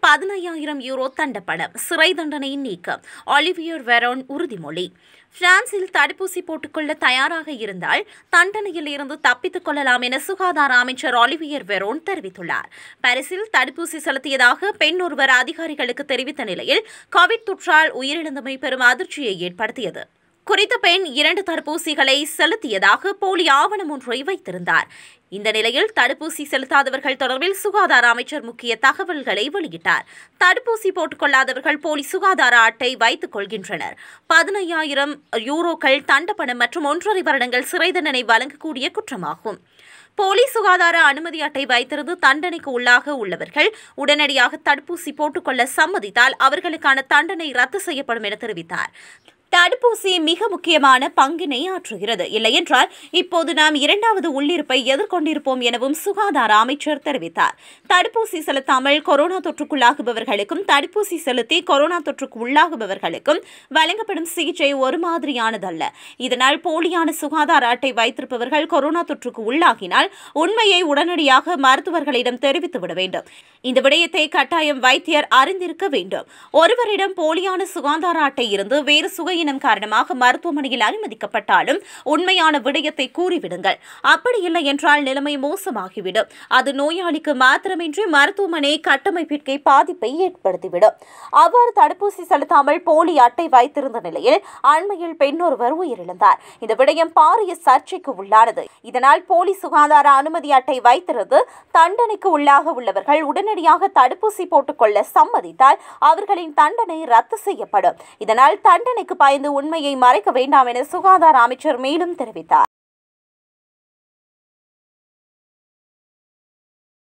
பதினையாயிரம் யூரோ தண்டப்பணம் சிறை தண்டனை நீக்கம் ஒலிவியர் வெரோன் உறுதிமொழி பிரான்சில் தடுப்பூசி போட்டுக்கொள்ள தயாராக இருந்தால் தண்டனையில் இருந்து தப்பித்துக் கொள்ளலாம் என சுகாதார அமைச்சர் ஒலிவியர் வெரோன் தெரிவித்துள்ளார் பாரிஸில் தடுப்பூசி செலுத்தியதாக பெண் ஒருவர் அதிகாரிகளுக்கு தெரிவித்த நிலையில் கோவிட் தொற்றால் உயிரிழந்தமை பெரும் அதிர்ச்சியை ஏற்படுத்தியது குறித்த பெண் இரண்டு தடுப்பூசிகளை செலுத்தியதாக போலி ஆவணம் ஒன்றை வைத்திருந்தார் இந்த நிலையில் தடுப்பூசி செலுத்தாதவர்கள் தொடர்பில் சுகாதார அமைச்சர் முக்கிய தகவல்களை வெளியிட்டார் தடுப்பூசி போட்டுக்கொள்ளாதவர்கள் போலி சுகாதார அட்டை வைத்துக் கொள்கின்றனர் பதினையாயிரம் யூரோக்கள் தண்டப்பணம் மற்றும் ஒன்றரை வருடங்கள் சிறை தண்டனை வழங்கக்கூடிய குற்றமாகும் போலி சுகாதார அனுமதி அட்டை வைத்திருந்து தண்டனைக்கு உள்ளாக உள்ளவர்கள் உடனடியாக தடுப்பூசி போட்டுக்கொள்ள சம்மதித்தால் அவர்களுக்கான தண்டனை ரத்து செய்யப்படும் என தெரிவித்தார் தடுப்பூசி மிக முக்கியமான பங்கினை ஆற்றுகிறது இல்லையென்றால் இப்போது நாம் இரண்டாவது உள்ளிருப்பை எதிர்கொண்டிருப்போம் எனவும் சுகாதார அமைச்சர் தெரிவித்தார் தடுப்பூசி செலுத்தாமல் கொரோனா தொற்றுக்குள்ளாகுபவர்களுக்கும் தடுப்பூசி செலுத்தி கொரோனா தொற்றுக்கு உள்ளாகுபவர்களுக்கும் வழங்கப்படும் சிகிச்சை ஒரு மாதிரியானதல்ல இதனால் போலியான சுகாதார அட்டை வைத்திருப்பவர்கள் கொரோனா தொற்றுக்கு உள்ளாகினால் உண்மையை உடனடியாக மருத்துவர்களிடம் தெரிவித்துவிட வேண்டும் இந்த விடயத்தை கட்டாயம் வைத்தியர் அறிந்திருக்க வேண்டும் ஒருவரிடம் போலியான சுகாதார அட்டை இருந்து வேறு சுக இனம் காரணமாக மருத்துவமனையில் அனுமதிக்கப்பட்டாலும் உண்மையான விடயத்தை கூறிவிடுங்கள் அப்படி இல்லை என்றால் நிலைமை மோசமாகிவிடும் அது நோயாளிக்கு மாத்திரமின்றி மருத்துவமனை கட்டமைப்பிற்கே பாதிப்பை ஏற்படுத்திவிடும் அவ்வாறு தடுப்பூசி செலுத்தாமல் போலி அட்டை வைத்திருந்த நிலையில் அண்மையில் பெண் ஒருவர் உயிரிழந்தார் இந்த விடயம் பாரிய சர்ச்சைக்கு உள்ளானது இதனால் போலி சுகாதார அனுமதி அட்டை வைத்திருந்து தண்டனைக்கு உள்ளாக உள்ளவர்கள் உடனடியாக தடுப்பூசி போட்டுக்கொள்ள சம்மதித்தால் அவர்களின் தண்டனை ரத்து செய்யப்படும் இதனால் தண்டனைக்கு பயந்து உண்மையை மறைக்க வேண்டாம் என சுகாதார அமைச்சர் மேலும் தெரிவித்தார்